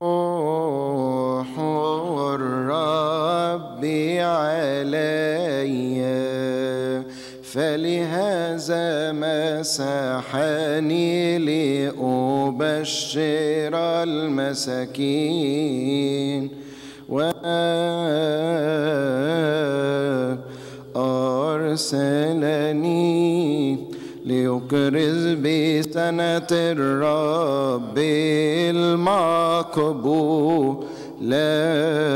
روح الرب علي فلهذا مسحني لأبشر المساكين وأرسلني ليكرز بسنة الرب المقبول لا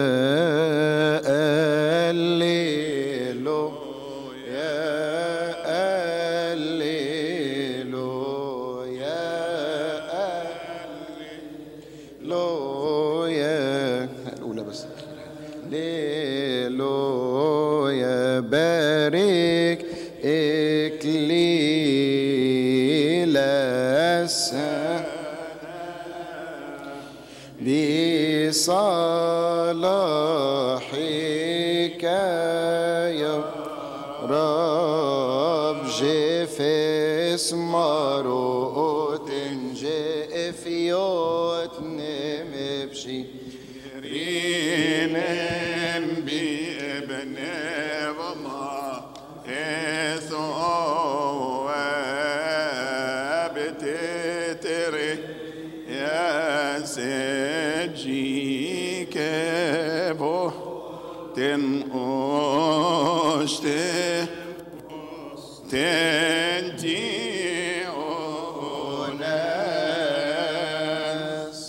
أليلو يا أليلو يا أليلو يا الأولى بس ليلو يا بارك إكليل السنة بصلاحك يا رب جفس مروت جفيوت نمبشي رينن بابن وما إثو بتتري يا سجي كبو تنقشت تنجي ناس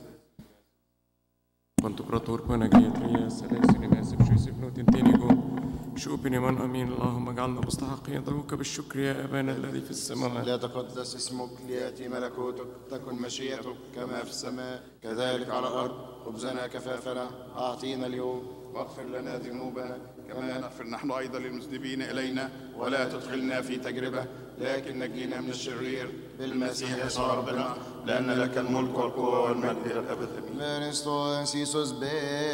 Pantokrator Panagiatria Selesini Mesip Shusif Nutintinigo شوبني من أمين اللهم اجعلنا مستحقين ضوك بالشكر يا أبانا الذي في السماوات ليتقدس اسمك ليأتي ملكوتك تكن مشيئتك كما في السماء كذلك على الأرض خبزنا كفافنا أعطينا اليوم واغفر لنا ذنوبنا كما نغفر نحن أيضا للمذنبين إلينا ولا تدخلنا في تجربة لكن نجينا من الشرير بالمسيح يسوع ربنا لأن لك الملك والقوة والمجد إلى الأبد آمين Meristos Iisus be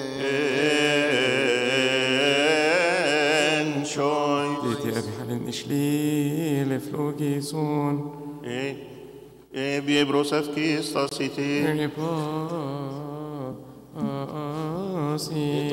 En shoy. ديتي أبي حلين إشلي لفلوجيسون E e biebrosavki stasiti. إني باسي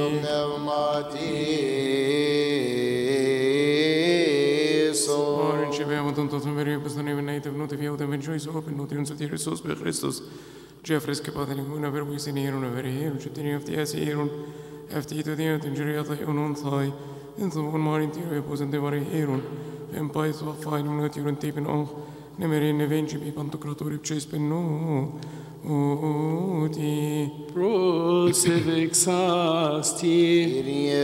pneumatiso Oren ci abbiamo tanto temere per stare in night venuti via da ben gioiso per nuti un satire sus per Christus Jeffrey che pata ninguna per cui se ne erano veri hero ci teni afti asi hero afti to the injury at the unknown thigh in the one more interior e posante vari hero en pai so fine un not un tapen on nemere ne venci bi pantocratori pces penno o ti Crucifix asti,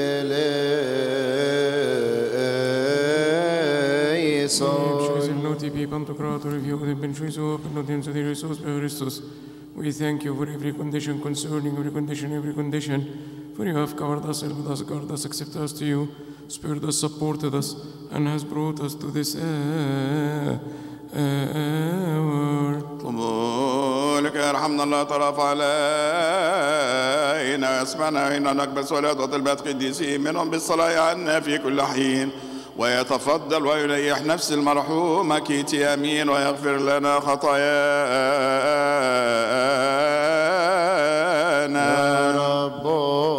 eleison Pces noti bi pantocratori via de ben gioiso per nuti un satire sus per Christus We thank you for every condition concerning every condition, every condition. For you have covered us, helped us, guarded us, accepted us to you, spared us, supported us, and has brought us to this uh, hour. اطلبوا لك يرحمنا الله طرف علينا اسمعنا حين نقبل صلاة وطلبات قديسين منهم بالصلاة عنا في كل حين ويتفضل ويريح نفس المرحومة كيتي أمين ويغفر لنا خطايانا رب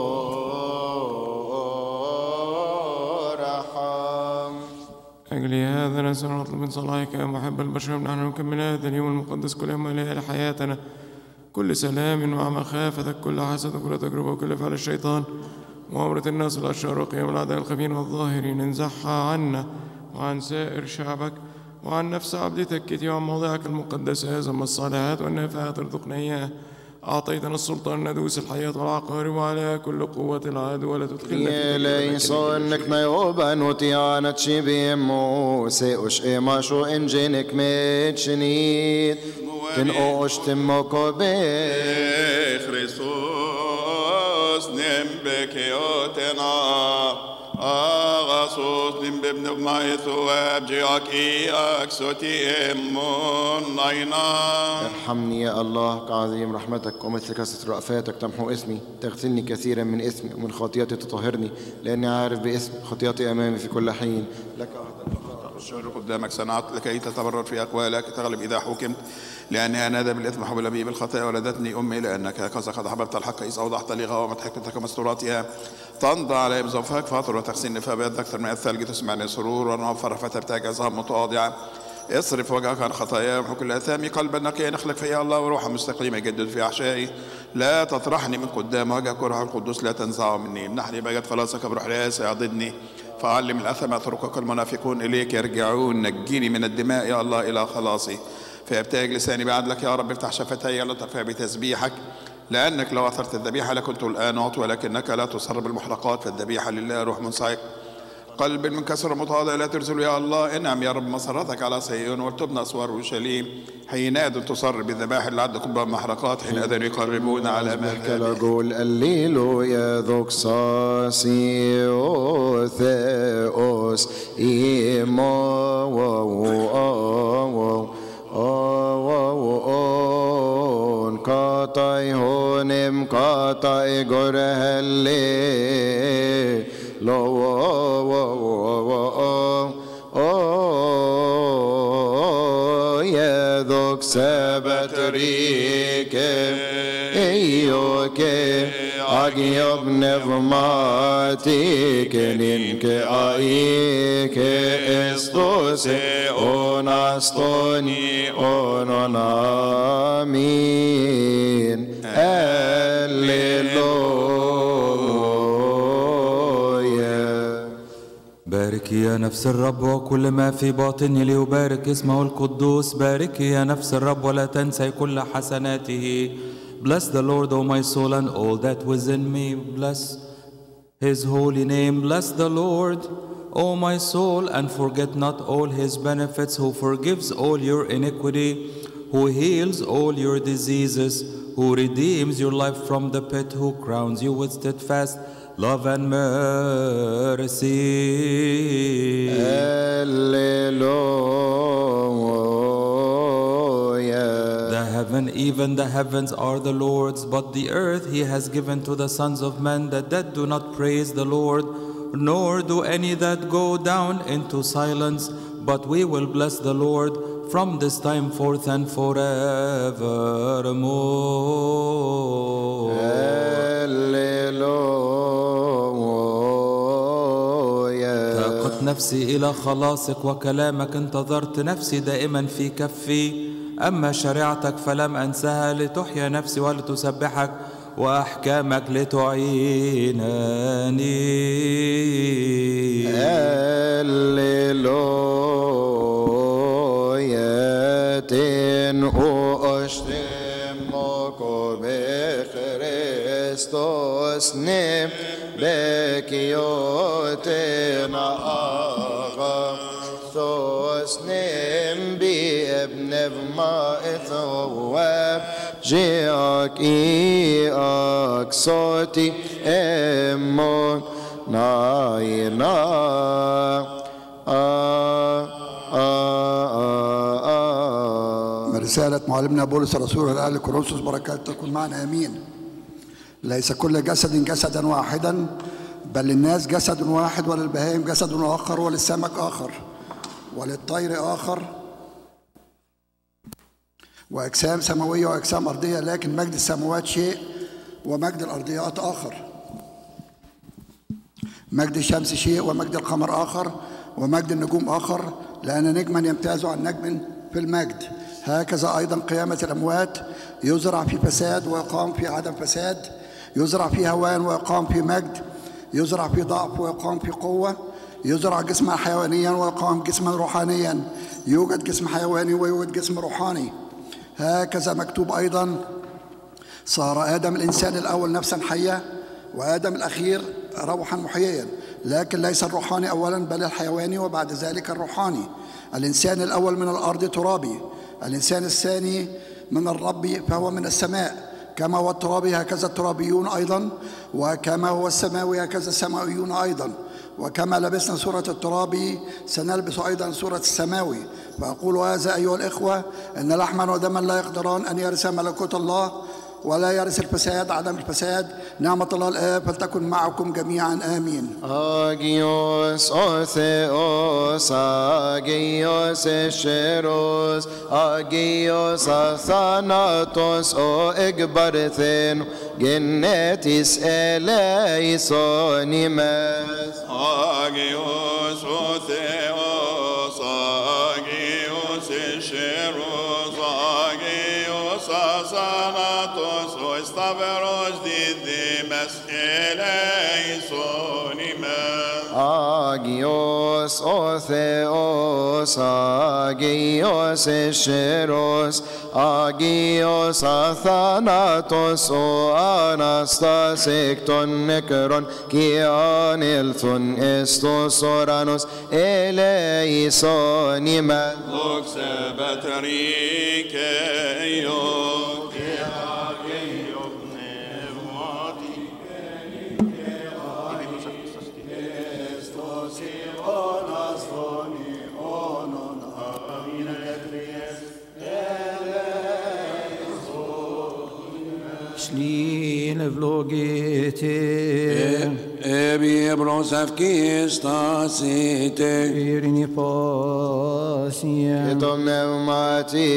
رحم أجل هذا نسأل نطلب من صلاحك يا محب البشر نحن نكمل هذا اليوم المقدس كل يوم إلى حياتنا كل سلام ومع مخافتك كل حسد وكل تجربة وكل فعل الشيطان وأمرة الناس الأشرار وقيام الأعداء الخفين والظاهرين انزحها عنا وعن سائر شعبك وعن نفس عبدتك كتي وعن موضعك المقدس هذا من الصالحات والنافعات ارزقنا إياه أعطيتنا السلطان ندوس الحياة والعقار وعلى كل قوة العدو ولا تدخلنا في Eleison nek na joban u ti anat që bimu Se ush e ma shu injinik me qenit Tin o është të më kobe Χριστός νεμπεκαιότενα αγασός νεμπεπνευμα Ιθού ابجيك اكسوتي امون ناينا ارحمني يا الله كعظيم رحمتك ومثل كثرة رأفاتك تمحو اسمي تغسلني كثيرا من اسمي ومن خطيئتي تطهرني لأني عارف باسم خطيئتي أمامي في كل حين لك أهدى الفقراء الشر قدامك صنعت لكي تتبرر في أقوالك تغلب إذا حكمت لأني أنادى بالإثم حول بي بالخطايا ولدتني أمي لأنك هكذا قد أحببت الحق إذ أوضحت لي غوامة حكمتك ومستوراتها تمضى علي بزوفك فاطر وتغسلني فأبيض أكثر من الثلج تسمعني سرور ونوفر فتبتاج عظام متواضعة اصرف وجهك عن خطاياي وامحو كل اثامي قلبا نقيا نخلق فيا الله وروحا مستقيمه يجدد في احشائي لا تطرحني من قدام وجهك وروح القدوس لا تنزعه مني امنحني بجد خلاصك بروح رئاسه يعضدني فعلم الاثم طرقك المنافقون اليك يرجعون نجيني من الدماء يا الله الى خلاصي فيبتهج لساني بعدلك يا رب افتح شفتي لا ترفع بتسبيحك لانك لو اثرت الذبيحه لكنت الان اعطي ولكنك لا تصر بالمحرقات فالذبيحه لله روح منصعق قلب منكسر متواضع لا ترسل يا الله انعم يا رب مسرتك على صهيون وارتبنا اسوار اورشليم حينئذ تصر بالذبائح اللي عندكم محرقات حينئذ يقربون على Merkel مكان og gol alleluia doxasi o theos imo on katai honim katai gorhelle lo يذوق سبت ريكه ايوكه اجيب نظماتك ننك ايك استوسي اوناستوني اونون امين هللويا بارك يا نفس الرب وكل ما في باطني ليبارك اسمه القدوس بارك يا نفس الرب ولا تنسي كل حسناته Bless the Lord, O my soul, and all that within me. Bless his holy name. Bless the Lord, O my soul, and forget not all his benefits, who forgives all your iniquity, who heals all your diseases, who redeems your life from the pit, who crowns you with steadfast love and mercy. Hallelujah. The heaven, even the heavens are the Lord's, but the earth he has given to the sons of men. The dead do not praise the Lord, nor do any that go down into silence. But we will bless the Lord from this time forth and forevermore. Hallelujah. تاقت نفسي إلى خلاصك وكلامك انتظرت نفسي دائما في كفي أما شريعتك فلم أنسها لتحيا نفسي ولتسبحك وأحكامك لتعينني Halleluja, ten oshtemoko Christos nem bekiyotena aga Thos nem bi ebnev ma ethowab جيك إي أكسوتي إمون ناينا آه آه آه آه من رسالة معلمنا بولس الرسول إلى أهل كورنثوس بركات تكون معنا آمين ليس كل جسد جسدا واحدا بل للناس جسد واحد وللبهائم جسد آخر وللسمك آخر وللطير آخر وأجسام سماوية وأجسام أرضية لكن مجد السماوات شيء ومجد الأرضيات آخر مجد الشمس شيء ومجد القمر آخر ومجد النجوم آخر لأن نجما يمتاز عن نجم في المجد هكذا أيضا قيامة الأموات يزرع في فساد ويقام في عدم فساد يزرع في هوان ويقام في مجد يزرع في ضعف ويقام في قوة يزرع جسما حيوانيا ويقام جسما روحانيا يوجد جسم حيواني ويوجد جسم روحاني هكذا مكتوب أيضا صار آدم الإنسان الأول نفسا حية وآدم الأخير روحا محييا لكن ليس الروحاني أولا بل الحيواني وبعد ذلك الروحاني الإنسان الأول من الأرض ترابي الإنسان الثاني من الرب فهو من السماء كما هو الترابي هكذا الترابيون أيضا وكما هو السماوي هكذا السماويون أيضا وكما لبسنا سورة الترابي سنلبس أيضا سورة السماوي فأقول هذا أيها الإخوة أن لحما ودما لا يقدران أن يرثا ملكوت الله ولا يرث الفساد عدم الفساد نعمة الله الآب فلتكن معكم جميعا آمين Agios o Theos, Agios Escheros, Agios Athanatos o Egbarthen, Genetis eleisonimes. Agios o Theos, Agios Escheros, Agios Asanatos, o Estaveros Didymes eleisonimes. Agios o Theos, Agios Escheros, Agios Athanatos o Anastasik ton Nekron, Kian Ilthun Estos Oranos eleisonimes. Luxe Betrikeio, Slin vlogete Ebi brosavkistasite. Irini pasia Eto pneumati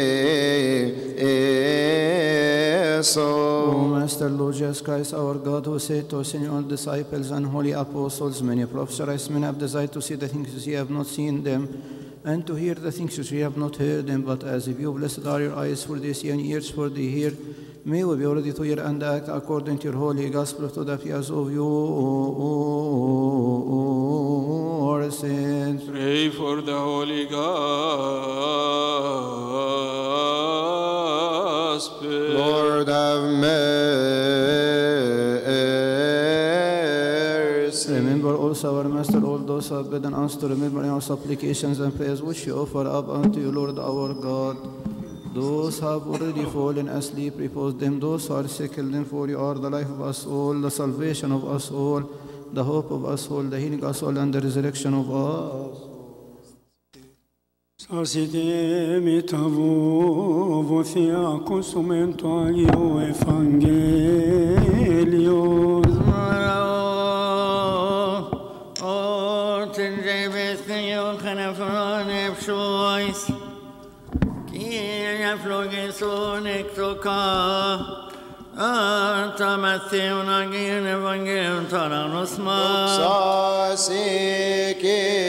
eso. O Master Lord Jesus Christ, our God, who said to us in your disciples and holy apostles, many prophets arise, many have desired to see the things which ye have not seen them, and to hear the things which ye have not heard them. But as if you blessed are your eyes for they see and ears for they hear, may we be ready to hear and act according to your holy gospel to the fears of your sins. Pray for the Holy Gospel. Lord have mercy. Remember also our Master, all those who have bidden us to remember in our supplications and prayers which we offer up unto you, Lord our God. Those who have already fallen asleep, repose them. Those who are sick, heal them, for you are the life of us all, the salvation of us all, the hope of us all, the healing of us all, and the resurrection of us. Sasite tavo vothia consumento agio evangelio. Orten David Johanna från Epshois. Kirja flogeson ektoka. Anta Mattheuna gin evangelium taranos ma. Sasi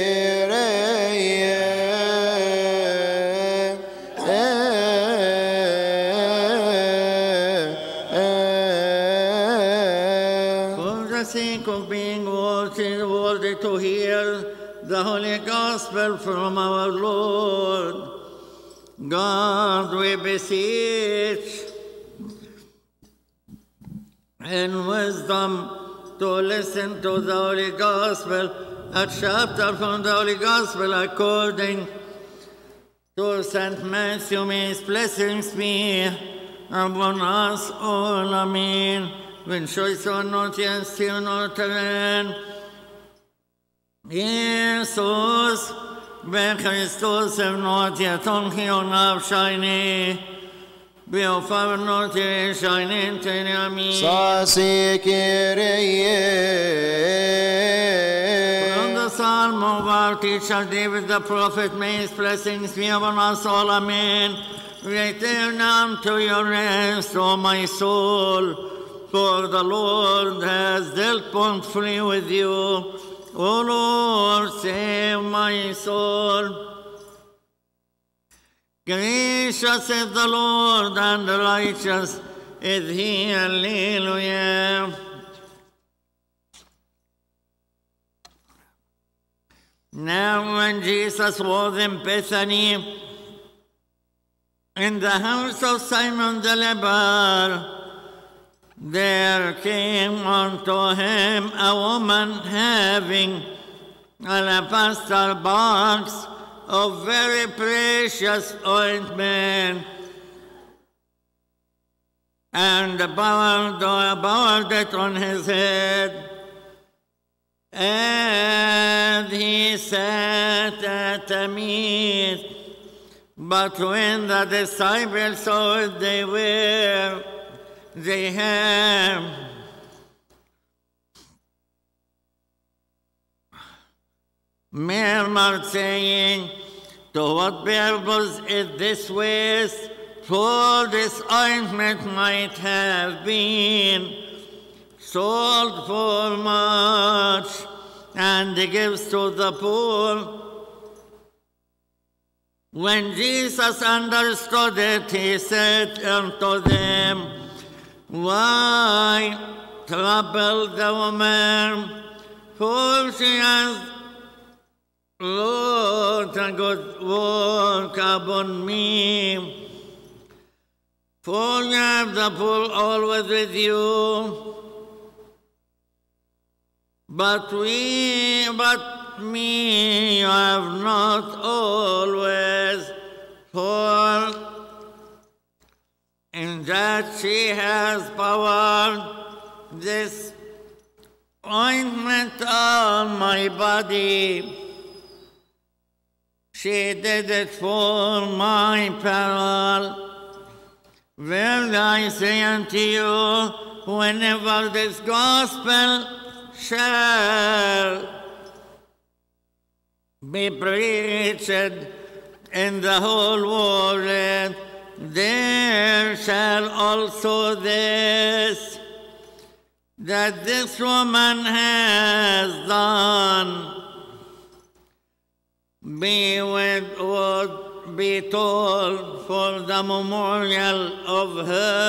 For the sake of being worthy, worthy to hear the holy gospel from our Lord, God, we beseech in wisdom to listen to the holy gospel, a chapter from the holy gospel according to St. Matthew. May his blessings be upon us all. Amen. When choice or not, yes, still not amen. Jesus, ben Christus evnot on hionav shiny. Be of our not shining to Amen. Sasi From the Psalm of our teacher David the prophet, may his blessings be upon us all. Amen. Return unto your rest, O my soul, for the Lord has dealt bountifully with you. O Lord, save my soul. Gracious is the Lord and righteous is he. Hallelujah. Now, when Jesus was in Bethany, in the house of Simon the leper, there came unto him a woman having an alabaster box of very precious ointment, and bowed, bowed it on his head. And he sat at the meat. But when the disciples saw it, they were they have murmured, saying, To what purpose is this waste? For this ointment might have been sold for much and gives to the poor. When Jesus understood it, he said unto them, Why trouble the woman? For she has wrought a good work upon me. For you have the poor always with you, but we, but me, you have not always. For in that she has power, this ointment on my body. She did it for my peril. Well, I say unto you, whenever this gospel shall be preached in the whole world, there shall also this that this woman has done be with would be told for the memorial of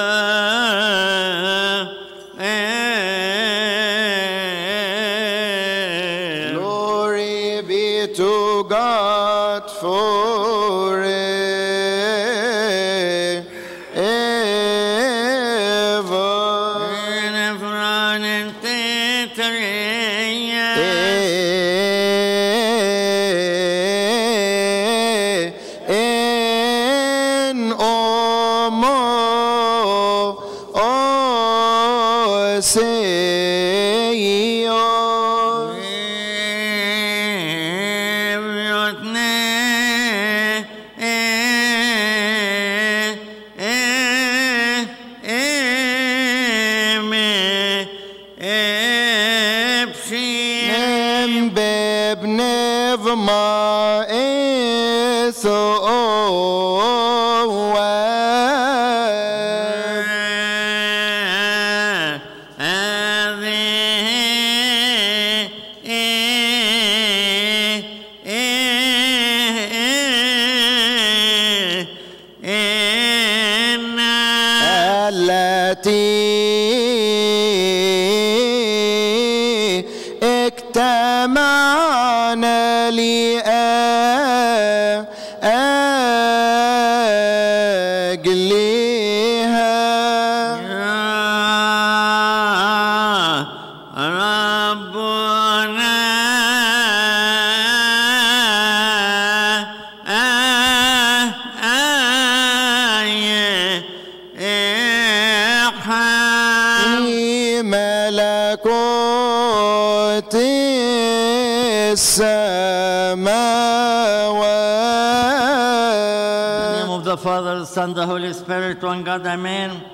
her. Glory be to God forever. En omo o Señor. Nem beb nev ma eso التي اجتمعنا لأجلها في ملكوت In the name السماوات of the Father, the Son, the Holy Spirit, one God, Amen.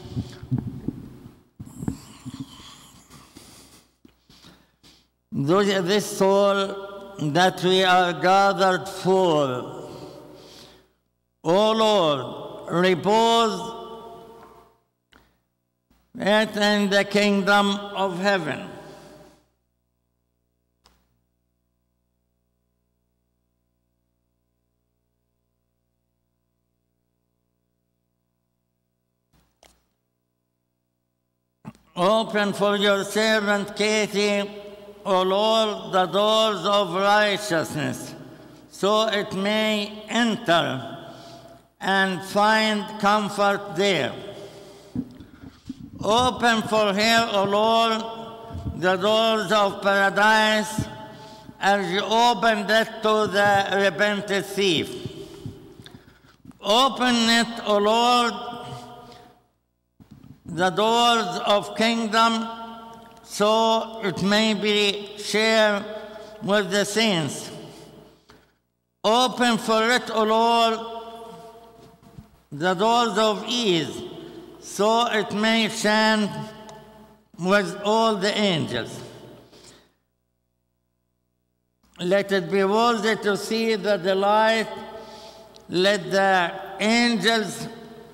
Those, this soul that we are gathered for, O Lord, repose it in the kingdom of heaven. Open for your servant Katie, O Lord, the doors of righteousness, so it may enter and find comfort there. Open for her, O Lord, the doors of paradise as you opened it to the repentant thief. Open it, O Lord, the doors of kingdom so it may be shared with the saints. Open for it, O Lord, the doors of ease so it may shine with all the angels. Let it be worthy to see the delight. Let the angels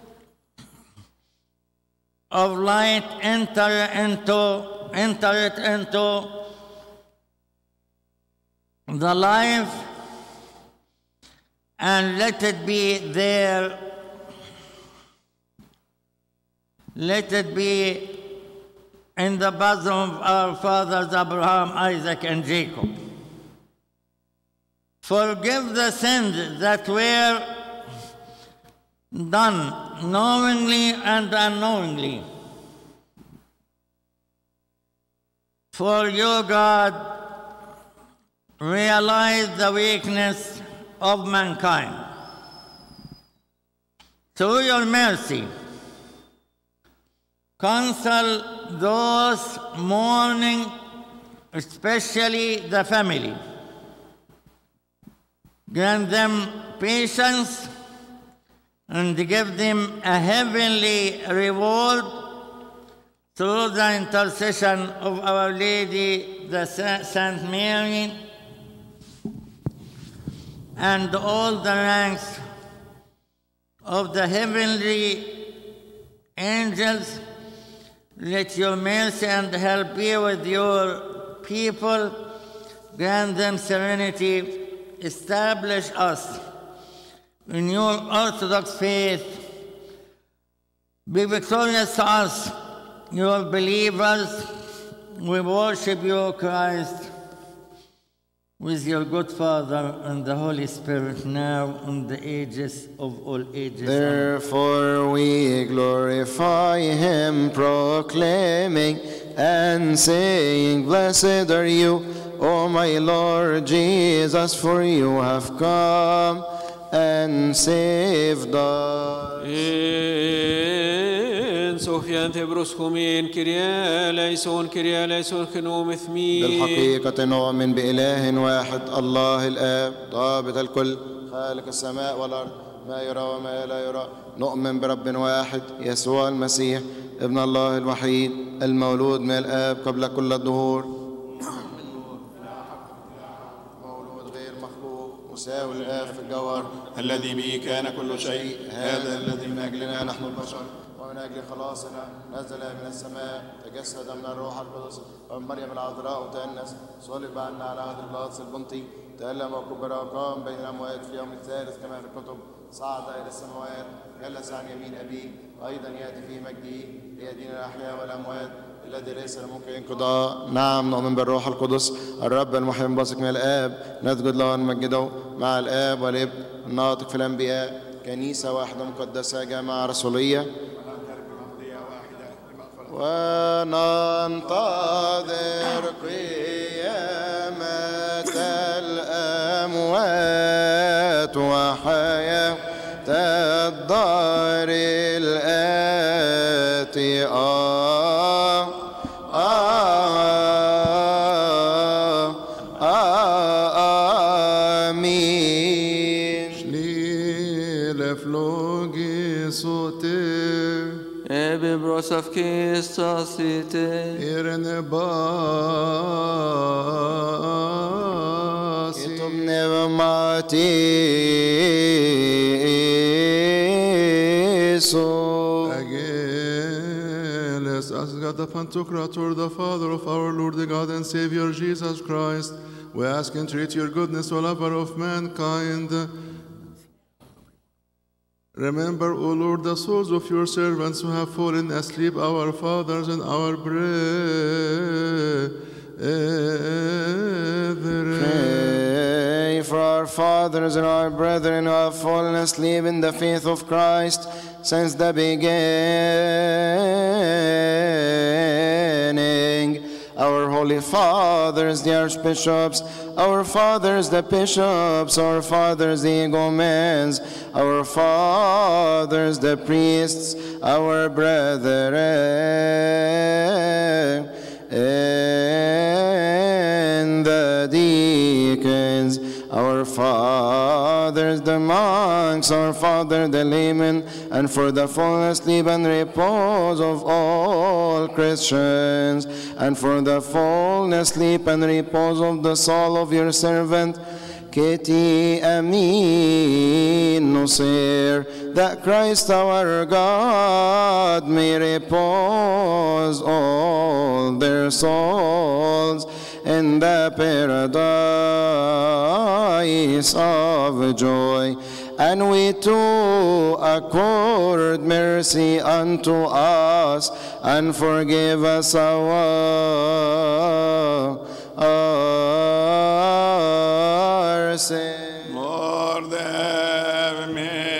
of light enter into enter it into the life and let it be there let it be in the bosom of our fathers Abraham, Isaac, and Jacob. Forgive the sins that were done knowingly and unknowingly. For you, God, realize the weakness of mankind. Through your mercy, counsel those mourning, especially the family. Grant them patience and give them a heavenly reward through the intercession of Our Lady, the Sa- Saint Mary, and all the ranks of the heavenly angels. Let your mercy and help be with your people. Grant them serenity. Establish us in your orthodox faith. Be victorious to us, your believers. We worship you, Christ, with your good Father and the Holy Spirit, now and the ages of all ages. Amen. Therefore we glorify him, proclaiming and saying, Blessed are you, O my Lord Jesus, for you have come and saved us. إن سوفيان تبرس خمين كريا ليسون كريا ليسون خنوم ثمين بالحقيقة نؤمن بإله واحد الله الآب ضابط الكل خالق السماء والأرض ما يرى وما لا يرى نؤمن برب واحد يسوع المسيح ابن الله الوحيد المولود من الآب قبل كل الدهور مولود غير مخلوق مساوي الآب في الجوهر الذي به كان كل شيء هذا الذي من أجلنا نحن البشر ومن أجل خلاصنا نزل من السماء تجسد من الروح القدس ومن مريم العذراء وتأنس صلب عنا على عهد بيلاطس البنطي تألم وكبر وقام بين الأموات في اليوم الثالث كما في الكتب صعد إلى السماوات جلس عن يمين أبيه أيضا يأتي في مجده ليدين الأحياء والأموات الذي ليس ممكن انقضاء نعم نؤمن بالروح القدس الرب المحيي المنبثق من الآب نسجد له ونمجده مع الآب والابن الناطق في الأنبياء كنيسة واحدة مقدسة جامعة رسولية وننتظر قيامة الأموات وحياة الدار الآتي آه آه آه آمين Snille flågi soter Ebe brosaf kista site Irene basi Itum nevmati Isu Ageles as God the Pantocrator, the Father of our Lord, the God and Savior Jesus Christ, we ask and treat your goodness, O lover of mankind. Remember, O Lord, the souls of your servants who have fallen asleep, our fathers and our brethren. Pray for our fathers and our brethren who have fallen asleep in the faith of Christ since the beginning. Our holy fathers, the archbishops, our fathers, the bishops, our fathers, the igumens, our fathers, the priests, our brethren, and the deacons, our fathers, the monks, our father, the laymen, and for the fullness, sleep, and repose of all Christians, and for the fullness, sleep, and repose of the soul of your servant, Katie Amin Nusir, that Christ our God may repose all their souls in the paradise of joy. And we too accord mercy unto us and forgive us our, our sins. More than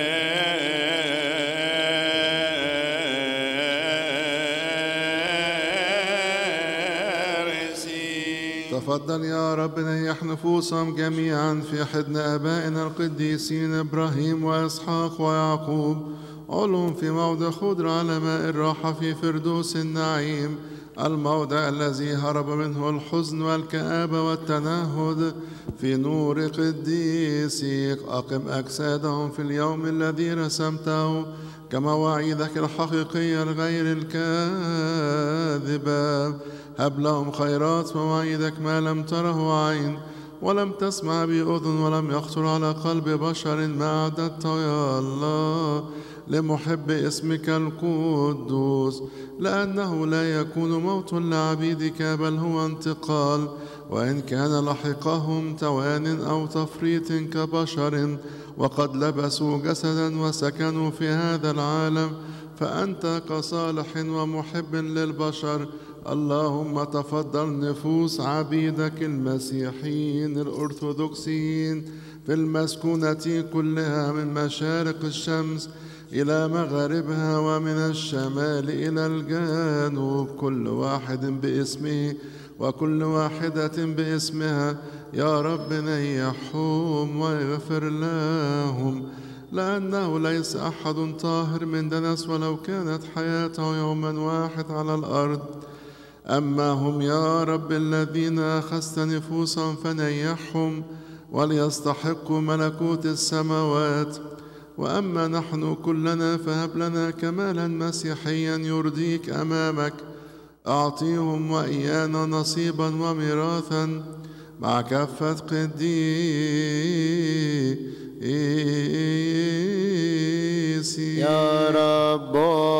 تفضل يا رب نيح نفوسهم جميعا في حضن آبائنا القديسين إبراهيم وإسحاق ويعقوب علهم في موضع خضر على ماء الراحة في فردوس النعيم الموضع الذي هرب منه الحزن والكآبة والتنهد في نور قديسك أقم أجسادهم في اليوم الذي رسمته كمواعيدك الحقيقية الغير الكاذبة هب لهم خيرات مواعيدك ما لم تره عين ولم تسمع بأذن ولم يخطر على قلب بشر ما أعددته يا الله لمحب اسمك القدوس لأنه لا يكون موت لعبيدك بل هو انتقال وإن كان لحقهم توان أو تفريط كبشر وقد لبسوا جسدا وسكنوا في هذا العالم فأنت كصالح ومحب للبشر اللهم تفضل نفوس عبيدك المسيحيين الأرثوذكسيين في المسكونة كلها من مشارق الشمس إلى مغاربها ومن الشمال إلى الجنوب كل واحد باسمه وكل واحدة باسمها يا رب نيحهم واغفر لهم لأنه ليس أحد طاهر من دنس ولو كانت حياته يوما واحد على الأرض أما هم يا رب الذين أخذت نفوسهم فنيحهم وليستحقوا ملكوت السماوات وأما نحن كلنا فهب لنا كمالا مسيحيا يرضيك أمامك أعطيهم وإيانا نصيبا وميراثا مع كافة قديسي يا رب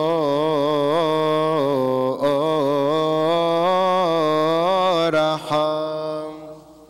ارحم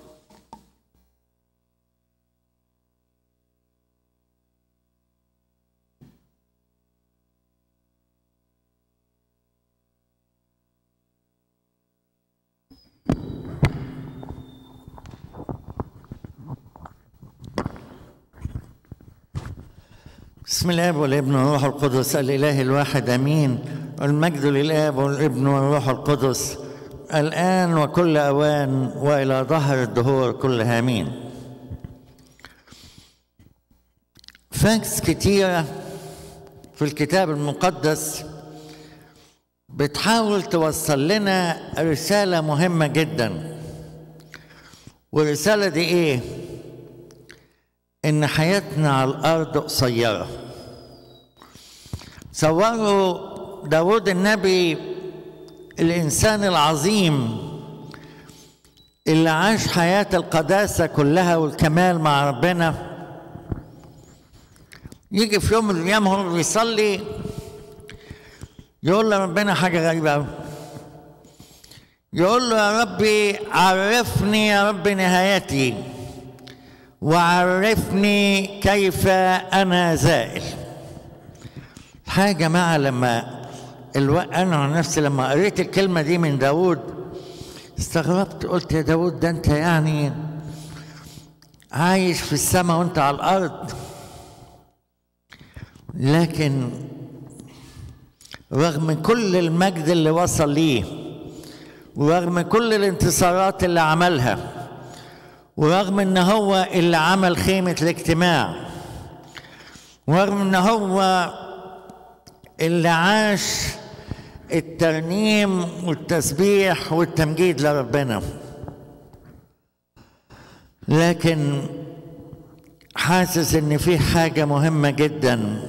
بسم الله والابن والروح القدس الاله الواحد امين المجد للاب والابن والروح القدس الان وكل اوان والى ظهر الدهور كلها امين فاكس كتيره في الكتاب المقدس بتحاول توصل لنا رساله مهمه جدا والرساله دي ايه ان حياتنا على الارض قصيره صوروا داود النبي الانسان العظيم اللي عاش حياه القداسه كلها والكمال مع ربنا يجي في يوم من الايام هو بيصلي يقول لربنا حاجه غريبه قوي يقول له يا ربي عرفني يا رب نهايتي وعرفني كيف انا زائل الحقيقه يا جماعه لما الو... انا عن نفسي لما قريت الكلمه دي من داود استغربت قلت يا داود ده انت يعني عايش في السماء وانت على الارض لكن رغم كل المجد اللي وصل ليه ورغم كل الانتصارات اللي عملها ورغم ان هو اللي عمل خيمة الاجتماع ورغم ان هو اللي عاش الترنيم والتسبيح والتمجيد لربنا لكن حاسس ان في حاجه مهمه جدا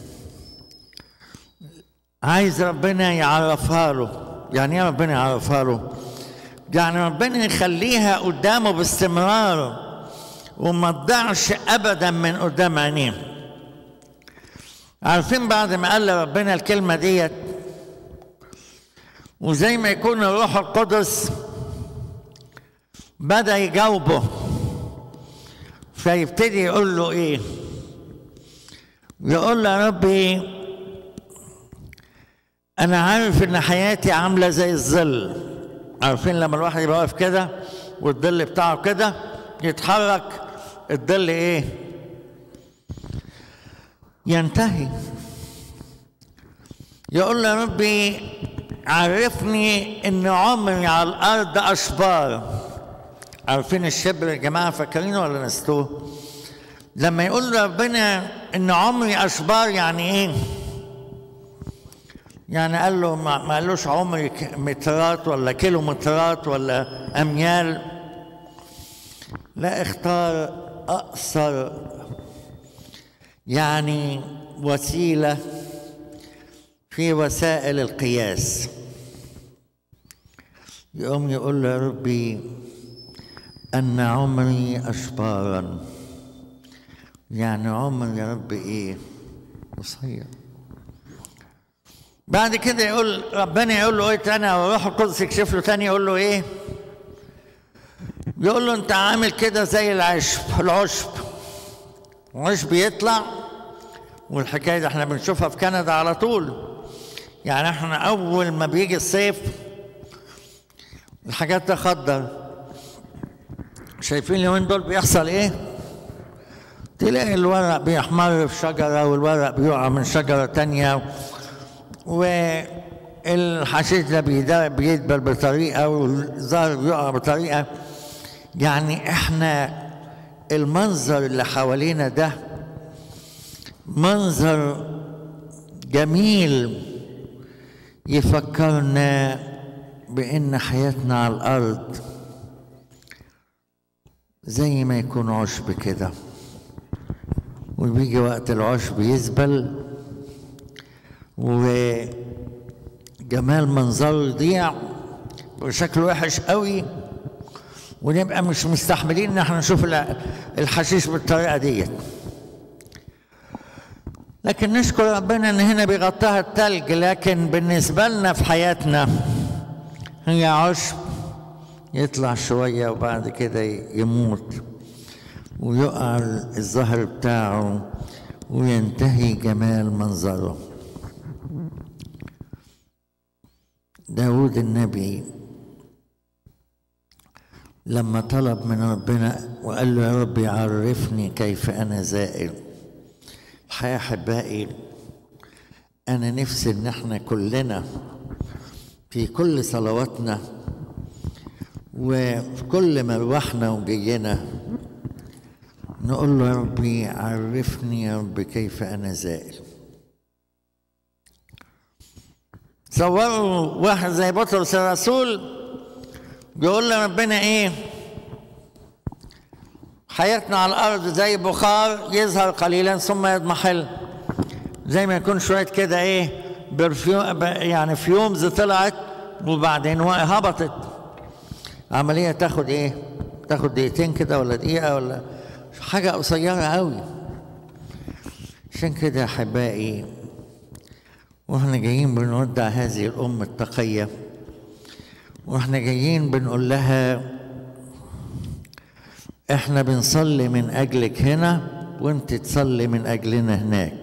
عايز ربنا يعرفها له يعني ايه ربنا يعرفها له يعني ربنا يخليها قدامه باستمرار وما تضيعش ابدا من قدام عينيه عارفين بعد ما قال ربنا الكلمه ديت وزي ما يكون الروح القدس بدا يجاوبه فيبتدي يقول له ايه يقول له يا ربي انا عارف ان حياتي عامله زي الظل عارفين لما الواحد يبقى واقف كده والظل بتاعه كده يتحرك الظل ايه ينتهي يقول له يا ربي عرفني ان عمري على الارض اشبار عارفين الشبر يا جماعه فاكرينه ولا نسيتوه لما يقول ربنا ان عمري اشبار يعني ايه يعني قال له ما ما قالوش عمري مترات ولا كيلومترات ولا اميال لا اختار اقصر يعني وسيله في وسائل القياس يقوم يقول له يا ربي أن عمري أشبارا يعني عمر يا رب إيه قصير بعد كده يقول ربنا يقول له ايه تاني او الروح القدس يكشف له تاني يقول له ايه يقول له انت عامل كده زي العشب العشب العشب يطلع والحكايه دي احنا بنشوفها في كندا على طول يعني احنا اول ما بيجي الصيف الحاجات تخضر شايفين اليومين دول بيحصل ايه تلاقي الورق بيحمر في شجرة والورق بيقع من شجرة تانية والحشيش ده بيدا- بيدبل بطريقة والزهر بيقع بطريقة يعني احنا المنظر اللي حوالينا ده منظر جميل يفكرنا بأن حياتنا على الأرض زي ما يكون عشب كده وبيجي وقت العشب يزبل وجمال منظره يضيع وشكله وحش قوي ونبقى مش مستحملين ان احنا نشوف الع- الحشيش بالطريقه ديت لكن نشكر ربنا ان هنا بيغطيها التلج لكن بالنسبه لنا في حياتنا هي عشب يطلع شويه وبعد كده يموت ويقع الظهر بتاعه وينتهي جمال منظره داود النبي لما طلب من ربنا وقال له يا رب عرفني كيف انا زائر الحقيقه احبائي انا نفسي ان احنا كلنا في كل صلواتنا وفي كل مروحنا وجينا نقول له يا ربي عرفني يا رب كيف انا زائر تصوروا واحد زي بطرس الرسول بيقول لربنا ايه حياتنا على الارض زي بخار يظهر قليلا ثم يضمحل زي ما يكون شويه كده ايه برفيوم يعني فيومز طلعت وبعدين هبطت عمليه تاخد ايه تاخد دقيقتين كده ولا دقيقه ولا حاجه قصيره قوي عشان كده يا احبائي واحنا جايين بنودع هذه الام التقيه واحنا جايين بنقول لها احنا بنصلي من اجلك هنا وانت تصلي من اجلنا هناك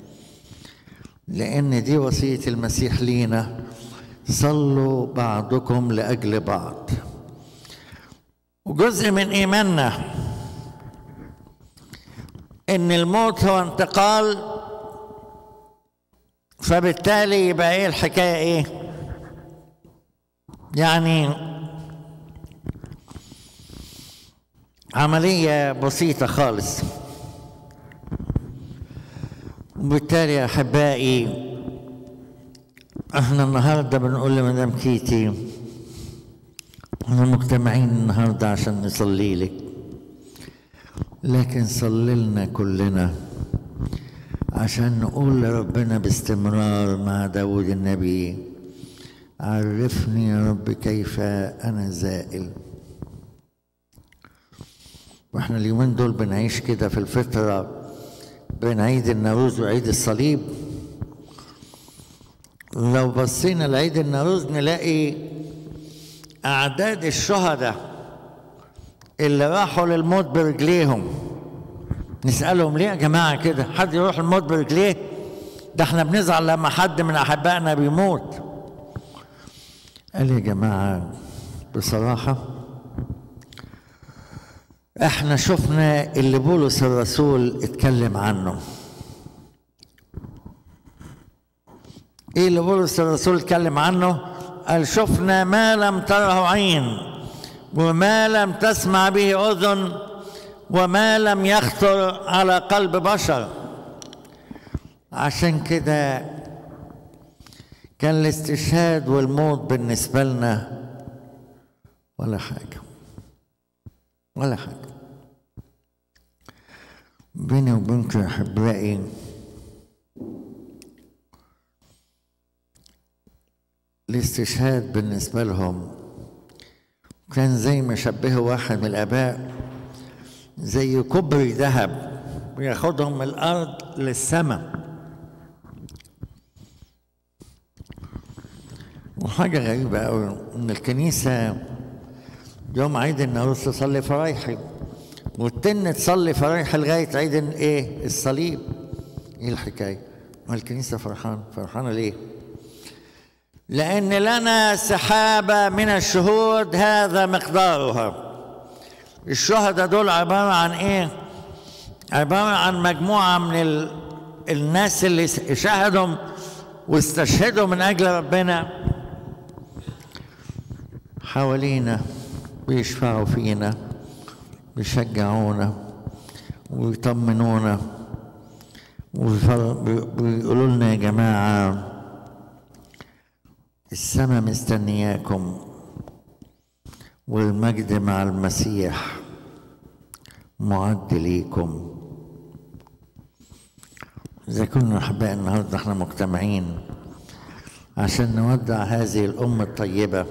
لان دي وصيه المسيح لينا صلوا بعضكم لاجل بعض وجزء من ايماننا ان الموت هو انتقال فبالتالي يبقى ايه الحكايه ايه يعني عملية بسيطة خالص وبالتالي يا أحبائي احنا النهاردة بنقول لمدام كيتي احنا مجتمعين النهاردة عشان نصلي لك لكن صلي لنا كلنا عشان نقول لربنا باستمرار مع داود النبي عرفني يا رب كيف أنا زائل واحنا اليومين دول بنعيش كده في الفترة بين عيد النوروز وعيد الصليب لو بصينا لعيد النوروز نلاقي أعداد الشهداء اللي راحوا للموت برجليهم نسألهم ليه يا جماعة كده حد يروح الموت برجليه ده احنا بنزعل لما حد من أحبائنا بيموت قال يا جماعة بصراحة احنا شفنا اللي بولس الرسول اتكلم عنه ايه اللي بولس الرسول اتكلم عنه قال شفنا ما لم تره عين وما لم تسمع به اذن وما لم يخطر على قلب بشر عشان كده كان الاستشهاد والموت بالنسبه لنا ولا حاجه ولا حاجه بيني وبينكم يا احبائي الاستشهاد بالنسبه لهم كان زي ما شبهه واحد من الاباء زي كوبري ذهب بياخدهم من الارض للسماء وحاجه غريبه قوي ان الكنيسه يوم عيد النوروز تصلي فرايحي والتن تصلي فرايحي لغايه عيد ايه الصليب ايه الحكايه ما الكنيسه فرحان فرحانه ليه لأن لنا سحابة من الشهود هذا مقدارها الشهداء دول عبارة عن إيه؟ عبارة عن مجموعة من ال... الناس اللي شهدوا واستشهدوا من أجل ربنا حوالينا بيشفعوا فينا بيشجعونا ويطمنونا ويقولوا لنا يا جماعه السماء مستنياكم والمجد مع المسيح معد ليكم إذا كنا أحباء النهاردة احنا مجتمعين عشان نودع هذه الأمة الطيبة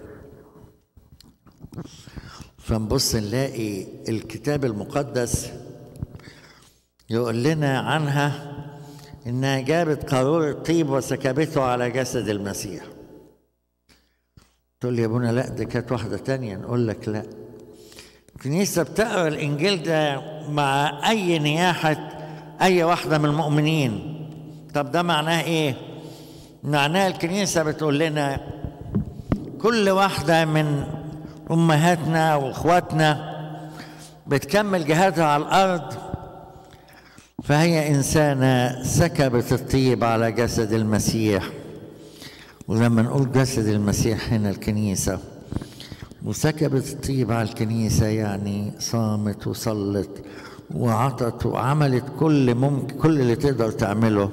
فنبص نلاقي الكتاب المقدس يقول لنا عنها إنها جابت قارورة طيب وسكبته على جسد المسيح تقول لي يا ابونا لا دي كانت واحدة تانية نقول لك لا الكنيسة بتقرا الإنجيل ده مع أي نياحة أي واحدة من المؤمنين طب ده معناه إيه؟ معناه الكنيسة بتقول لنا كل واحدة من أمهاتنا وإخواتنا بتكمل جهادها على الأرض فهي إنسانة سكبت الطيب على جسد المسيح ولما نقول جسد المسيح هنا الكنيسة وسكبت الطيب على الكنيسة يعني صامت وصلت وعطت وعملت كل ممكن كل اللي تقدر تعمله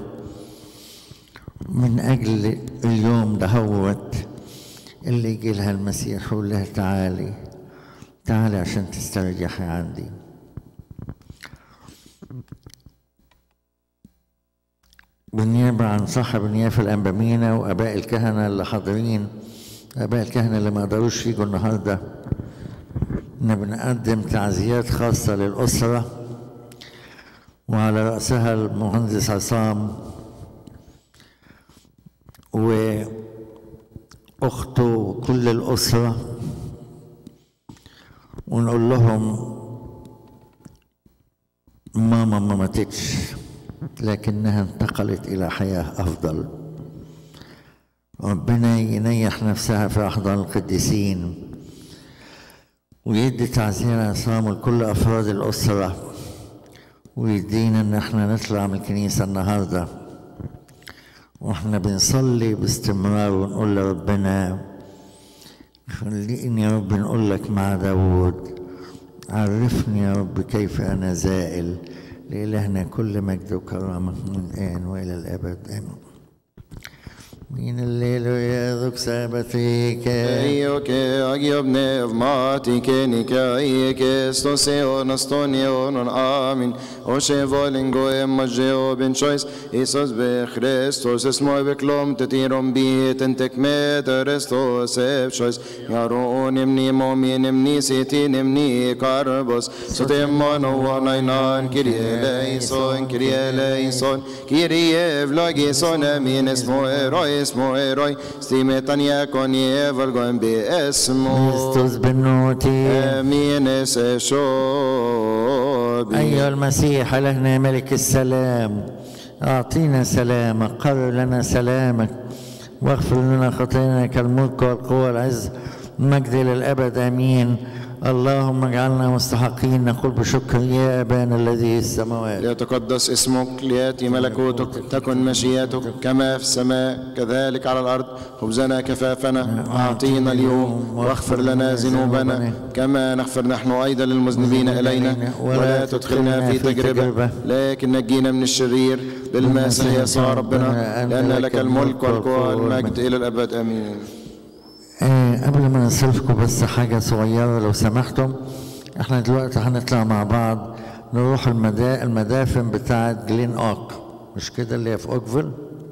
من أجل اليوم دهوت اللي يجي لها المسيح ويقول لها تعالي تعالي عشان تستريحي عندي بالنيابة عن صاحب النيافة الأنبامينة وآباء الكهنة اللي حاضرين آباء الكهنة اللي ما قدروش يجوا النهاردة إن بنقدم تعزيات خاصة للأسرة وعلى رأسها المهندس عصام وأخته وكل الأسرة ونقول لهم ماما ما ماتتش لكنها انتقلت إلى حياة أفضل ربنا ينيح نفسها في أحضان القديسين ويدي تعزير عصام لكل أفراد الأسرة ويدينا إن احنا نطلع من الكنيسة النهاردة واحنا بنصلي باستمرار ونقول لربنا خليني يا رب نقول لك مع داود عرفني يا رب كيف أنا زائل لإلهنا كل مجد وكرامة من الآن وإلى الأبد آمين من الليل يذوق سابتيك Io che agiobne vmati che ni che che sto se on stoni on amin o she volingo e majeo ben choice Isos be Christos es mo be klom te tirom bi tentek me de restos e choice yaro nimni mo mi nimni siti nimni karbos so te mono wana nan kirie leison kirie leison kirie vlogi son min esmo eroi esmo eroi stimetan yakon yevalgon bi esmo Christus بنوتي امين شوبي أيها المسيح إلهنا ملك السلام أعطينا سلامك قرر لنا سلامك واغفر لنا خطايانا كالملك والقوة والعز المجد للأبد آمين اللهم اجعلنا مستحقين نقول بشكر يا أبانا الذي في السماوات ليتقدس اسمك لياتي ملكوتك تكن مشيئتك كما في السماء كذلك على الارض خبزنا كفافنا اعطينا اليوم واغفر لنا ذنوبنا كما نغفر نحن ايضا للمذنبين الينا ولا تدخلنا في تجربه لكن نجينا من الشرير بالمسيح يسوع ربنا لان لك الملك والقوه والمجد الى الابد امين آه قبل ما نصرفكم بس حاجة صغيرة لو سمحتم احنا دلوقتي هنطلع مع بعض نروح المدا... المدافن بتاعة جلين اوك مش كده اللي هي في اوكفيل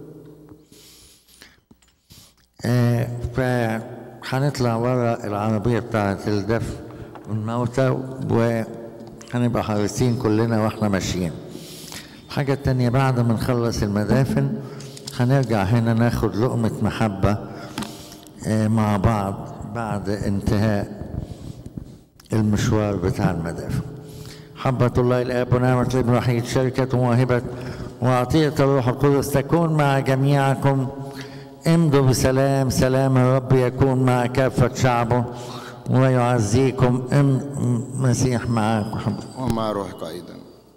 آه فهنطلع ورا العربية بتاعة الدفن والموتى وهنبقى حريصين كلنا واحنا ماشيين الحاجة التانية بعد ما نخلص المدافن هنرجع هنا ناخد لقمة محبة آه، مع بعض بعد انتهاء المشوار بتاع المدافع حبة الله الآب ونعمة الابن الوحيد شركة وموهبة وعطية الروح القدس تكون مع جميعكم امضوا بسلام سلام الرب يكون مع كافة شعبه ويعزيكم ام مسيح معاكم ومع روحك ايضا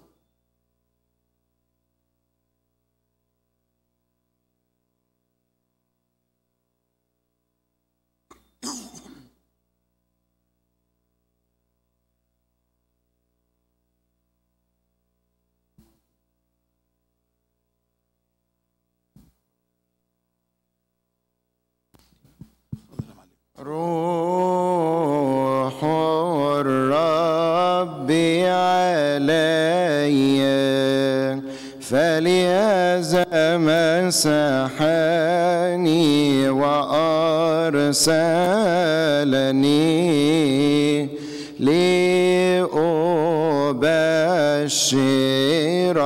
روح الرب علي فليذا مسحني وأرسلني لأبشر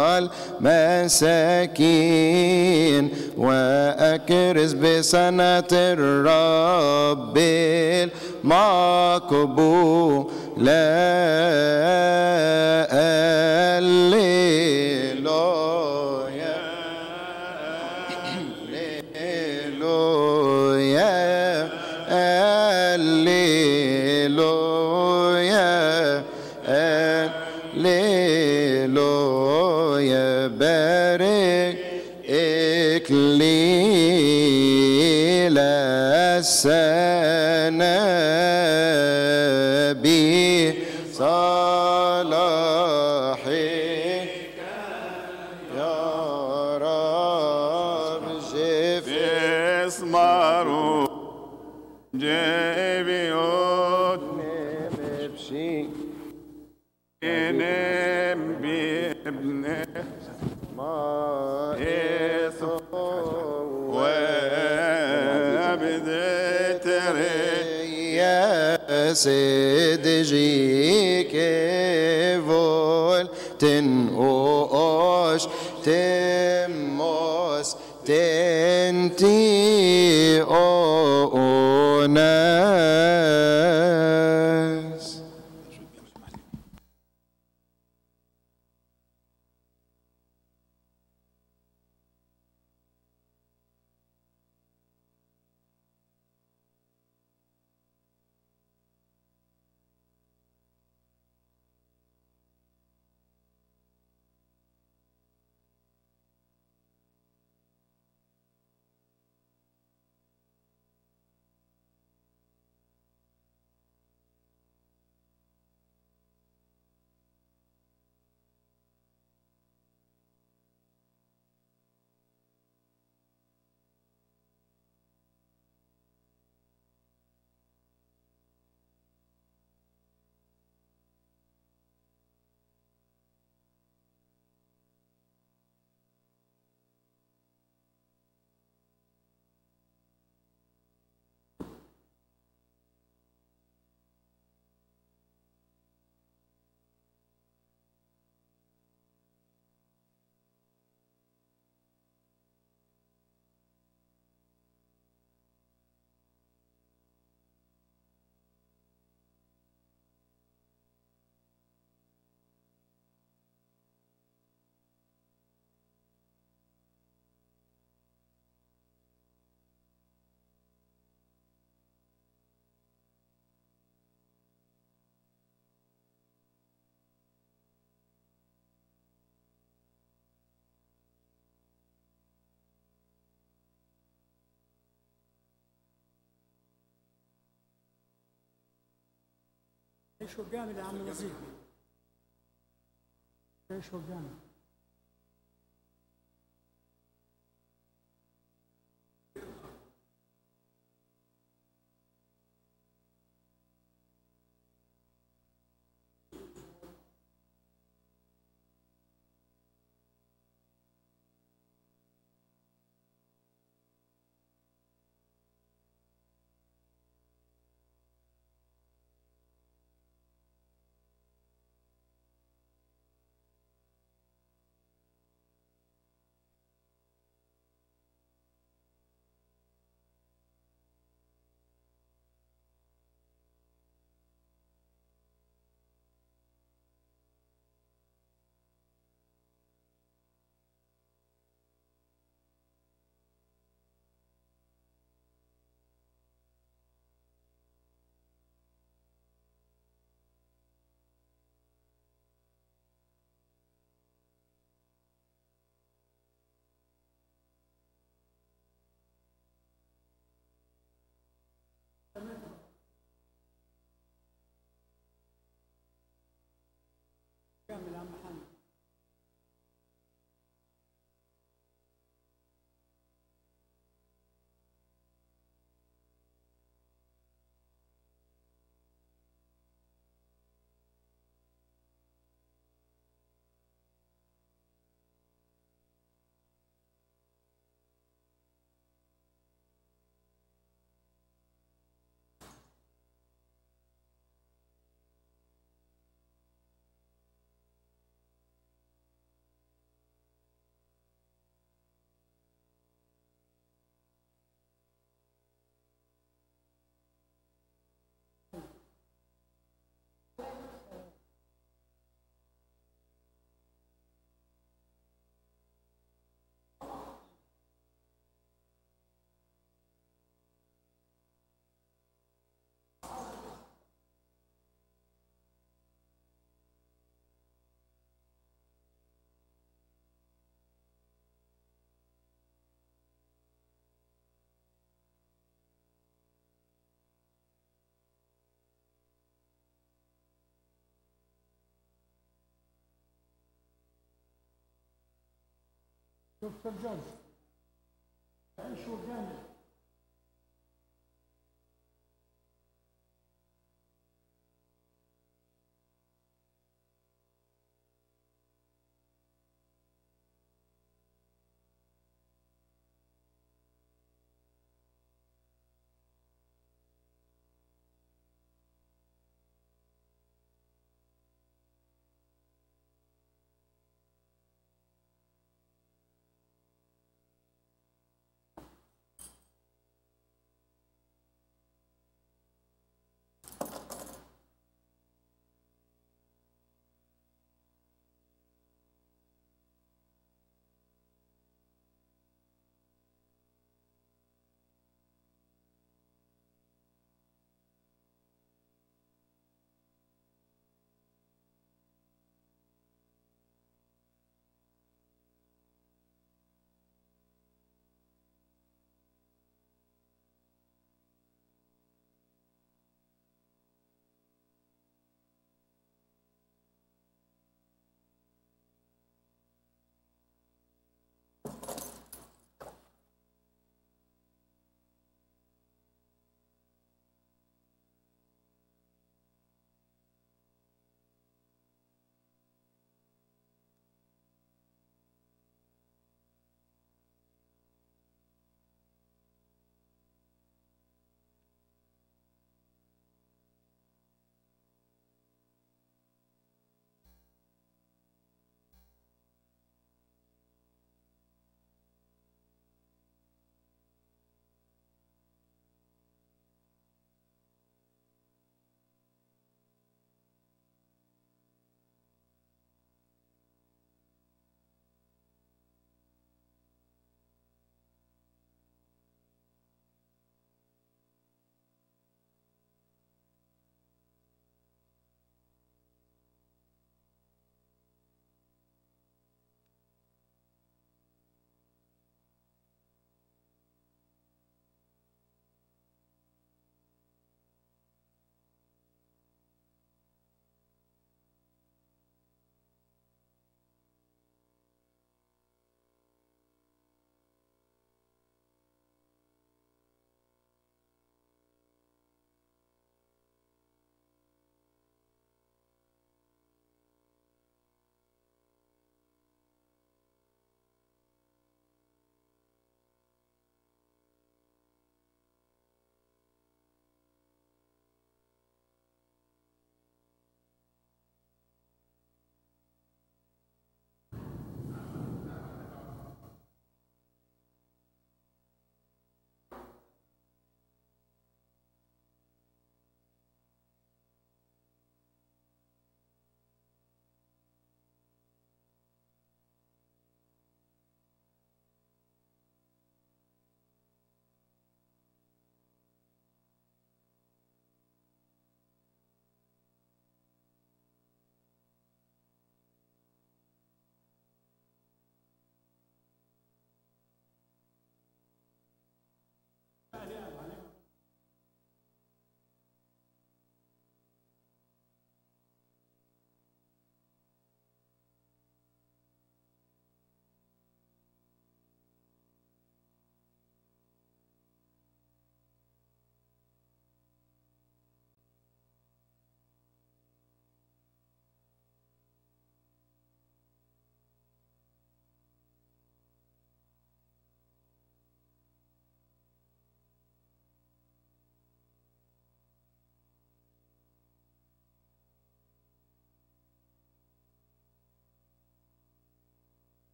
المساكين وأكرز بسنة الرب المقبول هللويا هللويا هللويا هللويا بارك إكليل السنة بصلاحك يا رب جف اسمروا جيبيوت نمشي نم بابن ما وابدت يا سيد جيك فول تنقوش تموس تنتي أوناس عيشوا جامد يا عم نصيب عيشوا جامد كامل يا عم محمد دكتور جورج عيشوا جامد